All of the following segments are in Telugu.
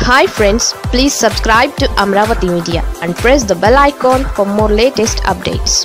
hi friends please subscribe to Amaravati media and press the bell icon for more latest updates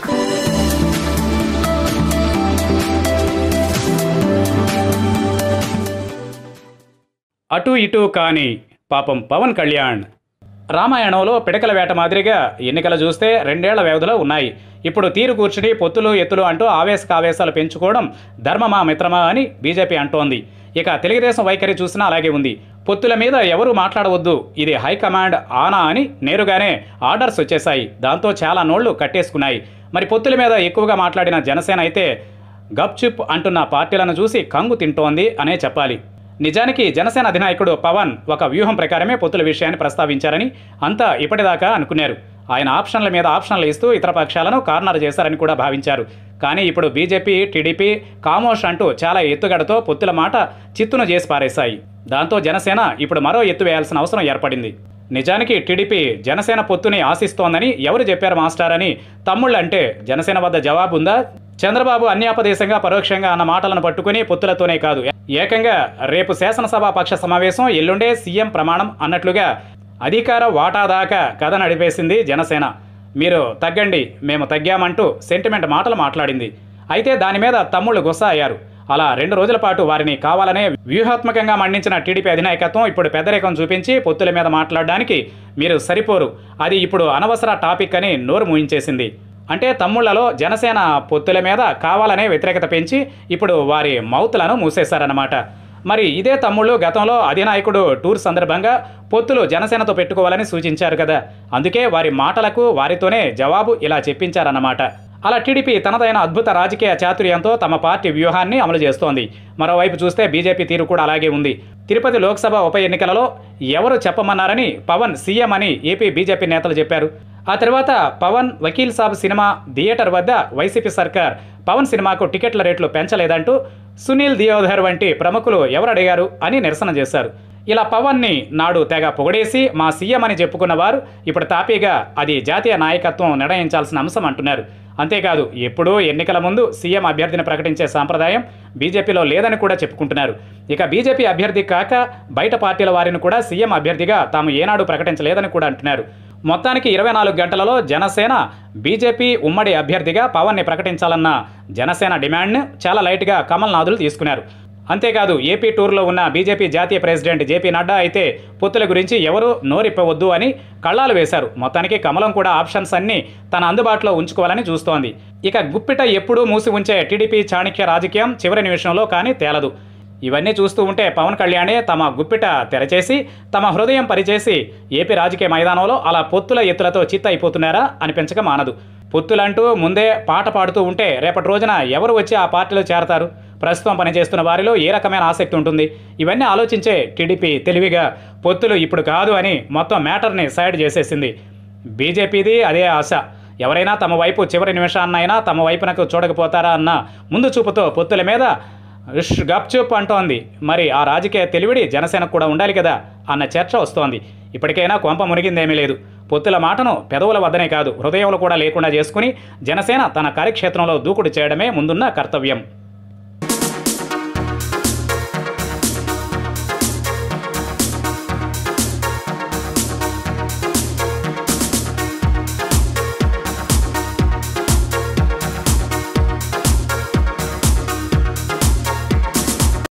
అటు ఇటు కాని పాపం పవన్ కళ్యాణ్ రామాయణంలో పిడకల వేట మాదిరిగా ఎన్నికలు చూస్తే రెండేళ్ల వ్యవధిలో ఉన్నాయి ఇప్పుడు తీరు కూర్చుని పొత్తులు ఎత్తులు అంటూ ఆవేశకావేశాలు పెంచుకోవడం ధర్మమా మిత్రమా అని బీజేపీ అంటోంది ఇక తెలుగుదేశం వైఖరి చూసినా అలాగే ఉంది పొత్తుల మీద ఎవరు మాట్లాడవద్దు ఇది హైకమాండ్ ఆనా అని నేరుగానే ఆర్డర్స్ వచ్చేశాయి దాంతో చాలా నోళ్లు కట్టేసుకున్నాయి మరి పొత్తుల మీద ఎక్కువగా మాట్లాడిన జనసేన అయితే గప్చుప్ అంటున్న పార్టీలను చూసి కంగు తింటోంది అనే చెప్పాలి నిజానికి జనసేన అధినాయకుడు పవన్ ఒక వ్యూహం ప్రకారమే పొత్తుల విషయాన్ని ప్రస్తావించారని అంతా ఇప్పటిదాకా అనుకున్నారు ఆయన ఆప్షన్ల మీద ఆప్షన్లు ఇస్తూ ఇతర పక్షాలను కార్నర్ చేశారని కూడా భావించారు కానీ ఇప్పుడు బీజేపీ టీడీపీ కామోష్ అంటూ చాలా ఎత్తుగడతో పొత్తుల మాట చిత్తును చేసి పారేశాయి దాంతో జనసేన ఇప్పుడు మరో ఎత్తు వేయాల్సిన అవసరం ఏర్పడింది నిజానికి టీడీపీ జనసేన పొత్తుని ఆశిస్తోందని ఎవరు చెప్పారు మాస్టర్ అని తమ్ముళ్ళంటే జనసేన వద్ద జవాబు ఉందా చంద్రబాబు అన్యాపదేశంగా పరోక్షంగా అన్న మాటలను పట్టుకుని పొత్తులతోనే కాదు ఏకంగా రేపు శాసనసభ పక్ష సమావేశం ఎల్లుండే సీఎం ప్రమాణం అన్నట్లుగా అధికార వాటా దాకా కథ నడిపేసింది జనసేన మీరు తగ్గండి మేము తగ్గామంటూ సెంటిమెంట్ మాటలు మాట్లాడింది అయితే దాని మీద తమ్ముళ్ళు గుస్సా అయ్యారు అలా రెండు రోజుల పాటు వారిని కావాలనే వ్యూహాత్మకంగా మండించిన టీడీపీ అధినాయకత్వం ఇప్పుడు పెద్దరేఖం చూపించి పొత్తుల మీద మాట్లాడడానికి మీరు సరిపోరు అది ఇప్పుడు అనవసర టాపిక్ అని నోరు మూయించేసింది అంటే తమ్ముళ్లలో జనసేన పొత్తుల మీద కావాలనే వ్యతిరేకత పెంచి ఇప్పుడు వారి మౌతులను మూసేశారన్నమాట మరి ఇదే తమ్ముళ్ళు గతంలో అధినాయకుడు టూర్ సందర్భంగా పొత్తులు జనసేనతో పెట్టుకోవాలని సూచించారు కదా అందుకే వారి మాటలకు వారితోనే జవాబు ఇలా చెప్పించారన్నమాట అలా టీడీపీ తనదైన అద్భుత రాజకీయ చాతుర్యంతో తమ పార్టీ వ్యూహాన్ని అమలు చేస్తోంది మరోవైపు చూస్తే బీజేపీ తీరు కూడా అలాగే ఉంది తిరుపతి లోక్సభ ఉప ఎన్నికలలో ఎవరు చెప్పమన్నారని పవన్ సీఎం అని ఏపీ బీజేపీ నేతలు చెప్పారు ఆ తర్వాత పవన్ వకీల్ సాబ్ సినిమా థియేటర్ వద్ద వైసీపీ సర్కార్ పవన్ సినిమాకు టికెట్ల రేట్లు పెంచలేదంటూ సునీల్ దియోధర్ వంటి ప్రముఖులు ఎవరు అడిగారు అని నిరసన చేశారు ఇలా పవన్ని నాడు తెగ పొగడేసి మా సీఎం అని చెప్పుకున్న వారు ఇప్పుడు తాపీగా అది జాతీయ నాయకత్వం నిర్ణయించాల్సిన అంశం అంటున్నారు అంతేకాదు ఎప్పుడూ ఎన్నికల ముందు సీఎం అభ్యర్థిని ప్రకటించే సాంప్రదాయం బీజేపీలో లేదని కూడా చెప్పుకుంటున్నారు ఇక బీజేపీ అభ్యర్థి కాక బయట పార్టీల వారిని కూడా సీఎం అభ్యర్థిగా తాము ఏనాడు ప్రకటించలేదని కూడా అంటున్నారు మొత్తానికి ఇరవై నాలుగు గంటలలో జనసేన బీజేపీ ఉమ్మడి అభ్యర్థిగా పవన్ని ప్రకటించాలన్న జనసేన డిమాండ్ను చాలా లైట్గా కమల్నాథులు తీసుకున్నారు అంతేకాదు ఏపీ టూర్లో ఉన్న బీజేపీ జాతీయ ప్రెసిడెంట్ జేపీ నడ్డా అయితే పొత్తుల గురించి ఎవరూ నోరిప్పవద్దు అని కళ్ళాలు వేశారు మొత్తానికి కమలం కూడా ఆప్షన్స్ అన్ని తన అందుబాటులో ఉంచుకోవాలని చూస్తోంది ఇక గుప్పిట ఎప్పుడూ మూసి ఉంచే టీడీపీ చాణక్య రాజకీయం చివరి నిమిషంలో కానీ తేలదు ఇవన్నీ చూస్తూ ఉంటే పవన్ కళ్యాణే తమ గుప్పిట తెరచేసి తమ హృదయం పరిచేసి ఏపీ రాజకీయ మైదానంలో అలా పొత్తుల ఎత్తులతో చిత్త అయిపోతున్నారా అనిపించక మానదు పొత్తులంటూ ముందే పాట పాడుతూ ఉంటే రేపటి రోజున ఎవరు వచ్చి ఆ పార్టీలో చేరతారు ప్రస్తుతం పనిచేస్తున్న వారిలో ఏ రకమైన ఆసక్తి ఉంటుంది ఇవన్నీ ఆలోచించే టీడీపీ తెలివిగా పొత్తులు ఇప్పుడు కాదు అని మొత్తం మ్యాటర్ని సైడ్ చేసేసింది బీజేపీది అదే ఆశ ఎవరైనా తమ వైపు చివరి నిమిషాన్నైనా తమ వైపునకు చూడకపోతారా అన్న ముందు చూపుతో పొత్తుల మీద ఇష్ గప్చుప్ అంటోంది మరి ఆ రాజకీయ తెలివిడి జనసేనకు కూడా ఉండాలి కదా అన్న చర్చ వస్తోంది ఇప్పటికైనా కొంప మునిగిందేమీ లేదు పొత్తుల మాటను పెదవుల వద్దనే కాదు హృదయంలో కూడా లేకుండా చేసుకుని జనసేన తన కార్యక్షేత్రంలో దూకుడు చేయడమే ముందున్న కర్తవ్యం